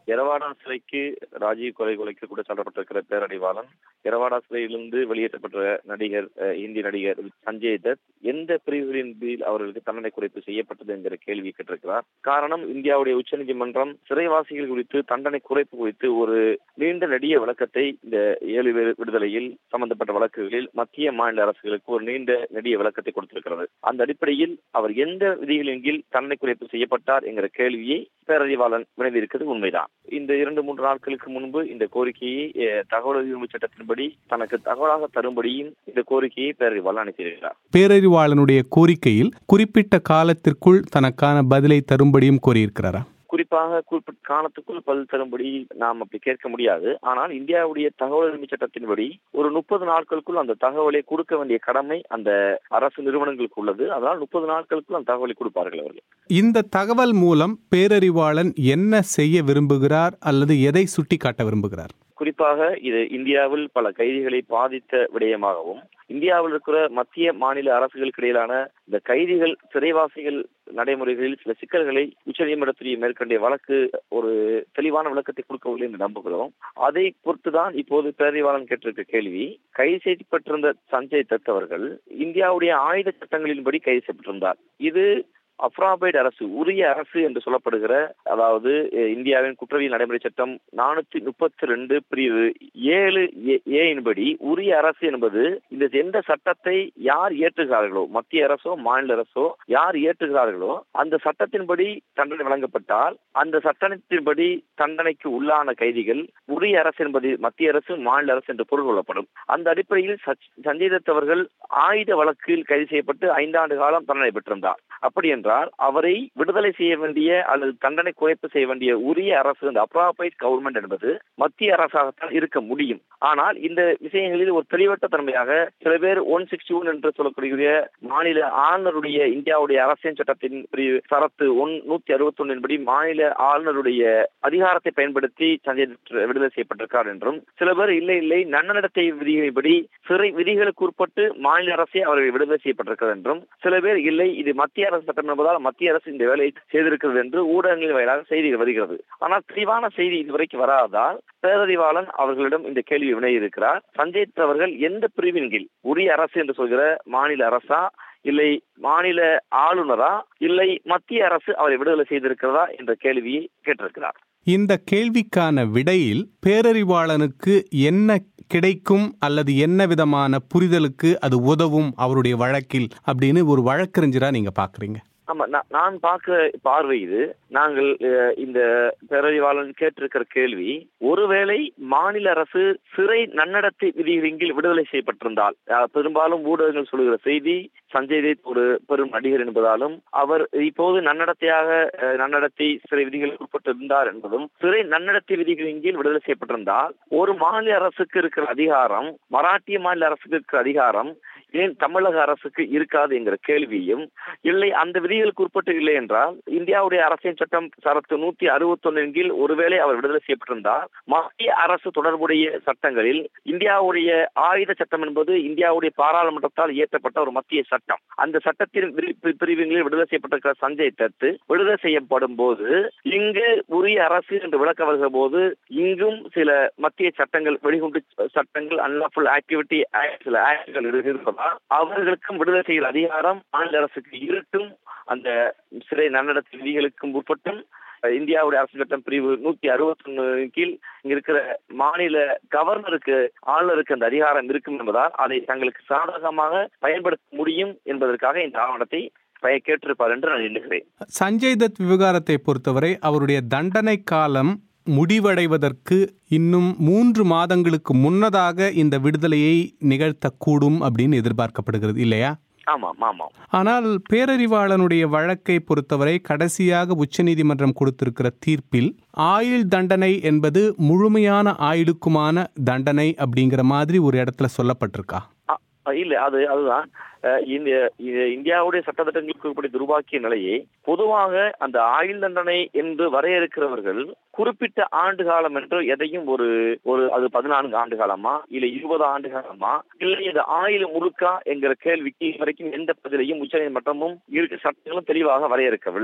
எரவாடா சிலைக்கு ராஜீவ் கொலை கொலைக்கு கூட சாட்டப்பட்டிருக்கிற பேரறிவாளன் எரவாடா சிலையிலிருந்து வெளியேற்றப்பட்ட நடிகர் அஹ், இந்தி நடிகர் சஞ்சய் தத் எந்த பிரிவுகளின் கீழ் அவர்களுக்கு தண்டனை குறைப்பு செய்யப்பட்டது என்கிற கேள்வி கேட்டிருக்கிறார் காரணம் இந்தியாவுடைய உச்சநீதிமன்றம் சிறைவாசிகள் குறித்து தண்டனை குறைப்பு குறித்து ஒரு நீண்ட நெடிய விளக்கத்தை இந்த ஏழு பேர் விடுதலையில் சம்பந்தப்பட்ட வழக்குகளில் மத்திய மாநில அரசுகளுக்கு ஒரு நீண்ட நெடிய விளக்கத்தை கொடுத்திருக்கிறது அந்த அடிப்படையில் அவர் எந்த விதிகளின் கீழ் தண்டனை குறைப்பு செய்யப்பட்டார் என்கிற கேள்வியை பேரறிவாளன் வினவியிருக்கிறது உண்மைதான் இந்த இரண்டு மூன்று நாட்களுக்கு முன்பு இந்த கோரிக்கையை அஹ், தகவல் உரிமை சட்டத்தின்படி தனக்கு தகவலாக தரும்படியும் இந்த கோரிக்கையை பேரறிவாளன் அனுப்பியிருக்கிறார் பேரறிவாளனுடைய கோரிக்கையில் குறிப்பிட்ட காலத்திற்குள் தனக்கான பதிலை தரும்படியும் கோரியிருக்கிறாரா குறிப்பாக குறிப்பிட்ட காலத்துக்குள் பதில் தரும்படி நாம் அப்படி கேட்க முடியாது ஆனால் இந்தியாவுடைய தகவல் உரிமை சட்டத்தின்படி ஒரு முப்பது நாட்களுக்குள் அந்த தகவலை கொடுக்க வேண்டிய கடமை அந்த அரசு நிறுவனங்களுக்கு உள்ளது அதனால் முப்பது நாட்களுக்குள் அந்த தகவலை கொடுப்பார்கள் அவர்கள் இந்த தகவல் மூலம் பேரறிவாளன் என்ன செய்ய விரும்புகிறார் அல்லது எதை சுட்டிக்காட்ட விரும்புகிறார் குறிப்பாக இது இந்தியாவில் பல கைதிகளை பாதித்த விடயமாகவும் இந்தியாவில் இருக்கிற மத்திய மாநில அரசுகளுக்கு இடையிலான இந்த கைதிகள் சிறைவாசிகள் நடைமுறைகளில் சில சிக்கல்களை உச்சநீதிமன்றத்தில் மேற்கொண்ட வழக்கு ஒரு தெளிவான விளக்கத்தை கொடுக்கவில்லை என்று நம்புகிறோம் அதை பொறுத்துதான் இப்போது பேரறிவாளன் கேட்டிருக்க கேள்வி கைது செய்யப்பட்டிருந்த சஞ்சய் தத் அவர்கள் இந்தியாவுடைய ஆயுத சட்டங்களின்படி கைது செய்யப்பட்டிருந்தார் இது அப்ராபைட் அரசு உரிய அரசு என்று சொல்லப்படுகிற அதாவது அஹ், இந்தியாவின் குற்றவியல் நடைமுறை சட்டம் நானூத்தி முப்பத்தி ரெண்டு பிரிவு ஏழு ஏயின்படி உரிய அரசு என்பது இந்த எந்த சட்டத்தை யார் இயற்றுகிறார்களோ மத்திய அரசோ மாநில அரசோ யார் இயற்றுகிறார்களோ அந்த சட்டத்தின்படி தண்டனை வழங்கப்பட்டால் அந்த சட்டத்தின்படி தண்டனைக்கு உள்ளான கைதிகள் உரிய அரசு என்பது மத்திய அரசு மாநில அரசு என்று பொருள் கொள்ளப்படும் அந்த அடிப்படையில் சச்- சஞ்சய் தத் அவர்கள் ஆயுத வழக்கில் கைது செய்யப்பட்டு ஐந்தாண்டு காலம் தண்டனை பெற்றிருந்தார் அப்படி என்றால் அவரை விடுதலை செய்ய வேண்டிய அல்லது தண்டனை குறைப்பு செய்ய வேண்டிய உரிய அரசு அந்த அப்ராபைட் கவர்மெண்ட் என்பது மத்திய அரசாகத்தான் இருக்க முடியும் ஆனால் இந்த விஷயங்களில் ஒரு தெளிவற்ற தன்மையாக சில பேர் ஒன் சிக்ஸ்டி ஒன் என்று சொல்லக்கூடிய மாநில ஆளுநருடைய இந்தியாவுடைய அரசியல் சட்டத்தின் பிரிவு சரத்து ஒன் நூத்தி அறுபத்தி ஒன்னின்படி மாநில ஆளுநருடைய அதிகாரத்தை பயன்படுத்தி சஞ்சய் தத் விடுதலை செய்யப்பட்டிருக்கார் என்றும் சில பேர் இல்லை இல்லை நன்னடத்தை விதிகளின்படி சிறை விதிகளுக்கு உட்பட்டு மாநில அரசே அவர்கள் விடுதலை செய்யப்பட்டிருக்கிறது என்றும் சில பேர் இல்லை இது மத்திய அரசு சட்டம் என்பதால் மத்திய அரசு இந்த வேலையை செய்திருக்கிறது என்று ஊடகங்களின் வாயிலாக செய்திகள் வருகிறது ஆனால் தெளிவான செய்தி இதுவரைக்கும் வராததால் பேரறிவாளன் அவர்களிடம் இந்த கேள்வி வினையிருக்கிறார் சஞ்சய் தத் அவர்கள் எந்த பிரிவின் கீழ் உரிய அரசு என்று சொல்கிற மாநில அரசா இல்லை மாநில ஆளுநரா இல்லை மத்திய அரசு அவரை விடுதலை செய்திருக்கிறதா என்ற கேள்வியை கேட்டிருக்கிறார் இந்த கேள்விக்கான விடையில் பேரறிவாளனுக்கு என்ன கிடைக்கும் அல்லது என்ன விதமான புரிதலுக்கு அது உதவும் அவருடைய வழக்கில் அப்படின்னு ஒரு வழக்கறிஞரா நீங்க பாக்குறீங்க ஆமா நான் நான் பார்க்க பார்வை இது நாங்கள் அஹ், இந்த பேரறிவாளன் கேட்டிருக்கிற கேள்வி ஒருவேளை மாநில அரசு சிறை நன்னடத்தை விதிகளின் கீழ் விடுதலை செய்யப்பட்டிருந்தால் அஹ், பெரும்பாலும் ஊடகங்கள் சொல்லுகிற செய்தி சஞ்சய் தத் ஒரு பெரும் நடிகர் என்பதாலும் அவர் இப்போது நன்னடத்தையாக அஹ், நன்னடத்தை சிறை விதிகளுக்கு உட்பட்டு இருந்தார் என்பதும் சிறை நன்னடத்தை விதிகளின் கீழ் விடுதலை செய்யப்பட்டிருந்தால் ஒரு மாநில அரசுக்கு இருக்கிற அதிகாரம் மராட்டிய மாநில அரசுக்கு இருக்கிற அதிகாரம் ஏன் தமிழக அரசுக்கு இருக்காது என்கிற கேள்வியும் இல்லை அந்த விதிகளுக்கு உட்பட்டு இல்லை என்றால் இந்தியாவுடைய அரசியல் சட்டம் சரத்து நூத்தி அறுபத்தி ஒன்னின் கீழ் ஒருவேளை அவர் விடுதலை செய்யப்பட்டிருந்தால் மத்திய அரசு தொடர்புடைய சட்டங்களில் இந்தியாவுடைய ஆயுத சட்டம் என்பது இந்தியாவுடைய பாராளுமன்றத்தால் இயற்றப்பட்ட ஒரு மத்திய சட்டம் அந்த சட்டத்தின் விரி- பி- பிரிவுகளில் விடுதலை செய்யப்பட்டிருக்கிற சஞ்சய் தத்து விடுதலை செய்யப்படும் போது இங்கு உரிய அரசு என்று விளக்க வருகிற போது இங்கும் சில மத்திய சட்டங்கள் வெடிகுண்டு சட்டங்கள் அன்லாஃபுல் ஆக்டிவிட்டி ஆக்ட் சில ஆக்ட்கள் இருப்பதால் அவர்களுக்கும் விடுதலை செய்கிற அதிகாரம் மாநில அரசுக்கு இருக்கும் அந்த சிறை நன்னடத்தை விதிகளுக்கும் உட்பட்டும் அஹ், இந்தியாவுடைய அரசு சட்டம் பிரிவு நூத்தி அறுபத்தி ஒன்னு கீழ் இங்க இருக்கிற மாநில கவர்னருக்கு ஆளுநருக்கு அந்த அதிகாரம் இருக்கும் என்பதால் அதை தங்களுக்கு சாதகமாக பயன்படுத்த முடியும் என்பதற்காக இந்த ஆவணத்தை பய- கேட்டிருப்பார் என்று நான் எண்ணுகிறேன் சஞ்சய் தத் விவகாரத்தை பொறுத்தவரை அவருடைய தண்டனை காலம் முடிவடைவதற்கு இன்னும் மூன்று மாதங்களுக்கு முன்னதாக இந்த விடுதலையை நிகழ்த்தக்கூடும் அப்படின்னு எதிர்பார்க்கப்படுகிறது இல்லையா ஆமாம் ஆமாம் ஆனால் பேரறிவாளனுடைய வழக்கை பொறுத்தவரை கடைசியாக உச்சநீதிமன்றம் கொடுத்திருக்கிற தீர்ப்பில் ஆயுள் தண்டனை என்பது முழுமையான ஆயுளுக்குமான தண்டனை அப்படிங்கிற மாதிரி ஒரு இடத்துல சொல்லப்பட்டிருக்கா அ- இல்ல அது அதுதான் அஹ், இந்த இது இந்தியாவுடைய சட்டத்திட்டங்களுக்கு உட்படி துர்பாக்கிய நிலையை பொதுவாக அந்த ஆயுள் தண்டனை என்று வரையறுக்கிறவர்கள் குறிப்பிட்ட ஆண்டு காலம் என்று எதையும் ஒரு ஒரு அது பதினான்கு ஆண்டு காலமா இல்ல இருபது ஆண்டு காலமா இல்லை இது ஆயுள் முழுக்கா என்கிற கேள்விக்கு இதுவரைக்கும் எந்த பதிலையும் உச்சநீதிமன்றமும் இருக்க சட்டங்களும் தெளிவாக வரையறுக்கவில்லை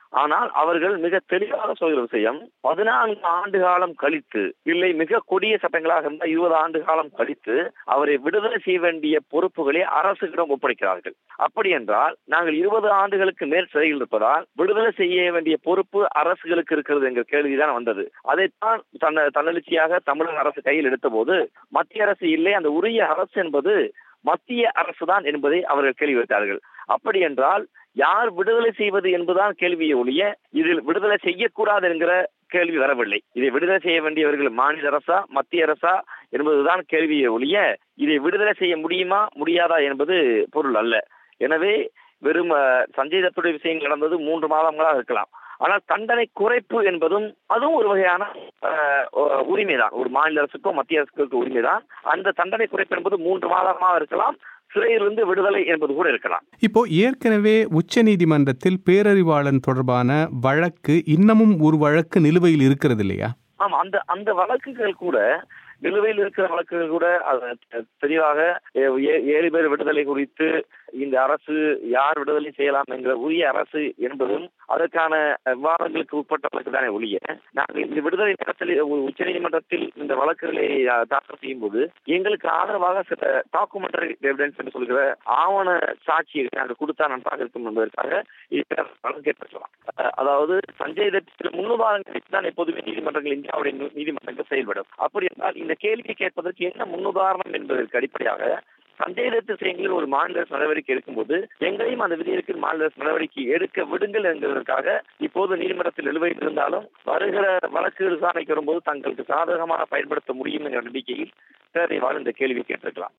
ஆனால் அவர்கள் மிக தெளிவாக சொல்கிற விஷயம் பதினான்கு ஆண்டு காலம் கழித்து இல்லை மிக கொடிய சட்டங்களாக இருந்தால் இருபது ஆண்டு காலம் கழித்து அவரை விடுதலை செய்ய வேண்டிய பொறுப்புகளை அரசுகளிடம் ஒப்படைக்கிறார்கள் அப்படி என்றால் நாங்கள் இருபது ஆண்டுகளுக்கு மேல் சிறையில் இருப்பதால் விடுதலை செய்ய வேண்டிய பொறுப்பு அரசுகளுக்கு இருக்கிறது என்ற கேள்விதான் வந்தது அதைத்தான் தன்ன தன்னெழுச்சியாக தமிழக அரசு கையில் எடுத்த போது மத்திய அரசு இல்லை அந்த உரிய அரசு என்பது மத்திய அரசுதான் என்பதை அவர்கள் கேள்வி வைத்தார்கள் அப்படி என்றால் யார் விடுதலை செய்வது என்பதுதான் கேள்வியை ஒழிய இதில் விடுதலை செய்யக்கூடாது என்கிற கேள்வி வரவில்லை இதை விடுதலை செய்ய வேண்டியவர்கள் மாநில அரசா மத்திய அரசா என்பதுதான் கேள்வியை ஒழிய இதை விடுதலை செய்ய முடியுமா முடியாதா என்பது பொருள் அல்ல எனவே வெறும் சஞ்சய் தத்துடைய விஷயங்கள் நடந்தது மூன்று மாதங்களாக இருக்கலாம் ஆனால் தண்டனை குறைப்பு என்பதும் அதுவும் ஒரு வகையான உரிமைதான் ஒரு மாநில அரசுக்கோ மத்திய அரசுக்கோ உரிமைதான் அந்த தண்டனை குறைப்பு என்பது மூன்று மாதமாக இருக்கலாம் சிறையிலிருந்து விடுதலை என்பது கூட இருக்கலாம் இப்போ ஏற்கனவே உச்ச நீதிமன்றத்தில் பேரறிவாளன் தொடர்பான வழக்கு இன்னமும் ஒரு வழக்கு நிலுவையில் இருக்கிறது இல்லையா ஆமா அந்த அந்த வழக்குகள் கூட நிலுவையில் இருக்கிற வழக்குகள் கூட தெளிவாக ஏழு பேர் விடுதலை குறித்து இந்த அரசு யார் விடுதலை செய்யலாம் என்கிற உரிய அரசு என்பதும் அதற்கான விவாதங்களுக்கு உட்பட்ட வழக்கு தானே ஒழிய நாங்கள் இந்த விடுதலை நேரத்தில் உச்ச நீதிமன்றத்தில் இந்த வழக்குகளை தாக்கல் செய்யும் போது எங்களுக்கு ஆதரவாக சில டாக்குமெண்டரி எவிடன்ஸ் என்று சொல்கிற ஆவண சாட்சியை நாங்கள் கொடுத்தா நன்றாக இருக்கும் என்பதற்காக வழக்கு ஏற்படுத்தலாம் அதாவது சஞ்சய் தத் சில முன்னுதாரணங்களுக்கு தான் எப்போதுமே நீதிமன்றங்கள் இந்தியாவுடைய நீதிமன்றங்கள் செயல்படும் அப்படி என்றால் இந்த கேள்வி கேட்பதற்கு என்ன முன்னுதாரணம் என்பதற்கு அடிப்படையாக சஞ்சய் தத் விஷயங்களில் ஒரு மாநில அரசு நடவடிக்கை எடுக்கும்போது எங்களையும் அந்த விதிகளுக்கு மாநில அரசு நடவடிக்கை எடுக்க விடுங்கள் என்கிறதற்காக இப்போது நீதிமன்றத்தில் நிலுவையில் இருந்தாலும் வருகிற வழக்கு விசாரணைக்கு வரும்போது தங்களுக்கு சாதகமாக பயன்படுத்த முடியும் என்ற நம்பிக்கையில் பேரறிவாளர் இந்த கேள்வி கேட்டிருக்கலாம்